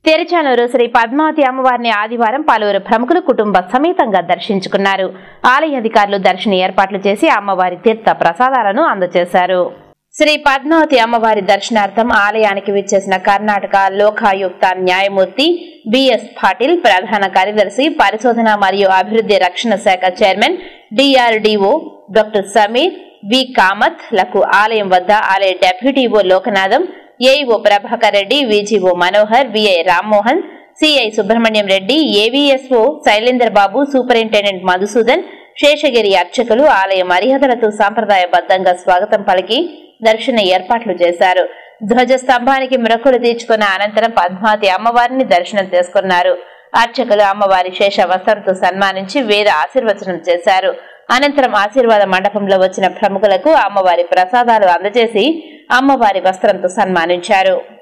తెరచానూరు శ్రీ పద్మావతి అమ్మవారిని ఆదివారం పలువురు ప్రముఖులు కుటుంబ సమేతంగా దర్శించుకున్నారు ఆలయ అధికారులు దర్శన ఏర్పాట్లు చేసి అమ్మవారి తీర్థ ప్రసాదాలను అందజేశారు శ్రీ పద్మావతి అమ్మవారి దర్శనార్థం ఆలయానికి విచ్చేసిన కర్ణాటక లోకాయుక్త న్యాయమూర్తి బిఎస్ పాటిల్ ప్రధాన కార్యదర్శి పరిశోధన మరియు అభివృద్ధి రక్షణ శాఖ chairman DRDO doctor Sameer V Kamat లకు ఆలయం వద్ద ఆలయ deputy EO Lokanatham AEO Prabhakar Reddy VGO Manohar VI Rammohan CI Subrahmanyam Reddy AVSO Shailender Babu superintendent Madhusudan Seshagiri అర్చకులు ఆలయ మర్యాదలతో సాంప్రదాయబద్ధంగా స్వాగతం పలికి దర్శన ఏర్పాట్లు చేశారు ధ్వజ స్తంభానికి మొక్కులు తీర్చుకున్న అనంతరం పద్మావతి అమ్మవారిని దర్శనం చేసుకున్నారు అర్చకులు అమ్మవారి శేష వస్త్రంతో సన్మానించి వేద ఆశీర్వచనం చేశారు అనంతరం ఆశీర్వాద మండపంలో వచ్చిన ప్రముఖులకు అమ్మవారి ప్రసాదాలు అందజేసి అమ్మవారి వస్త్రంతో సన్మానించారు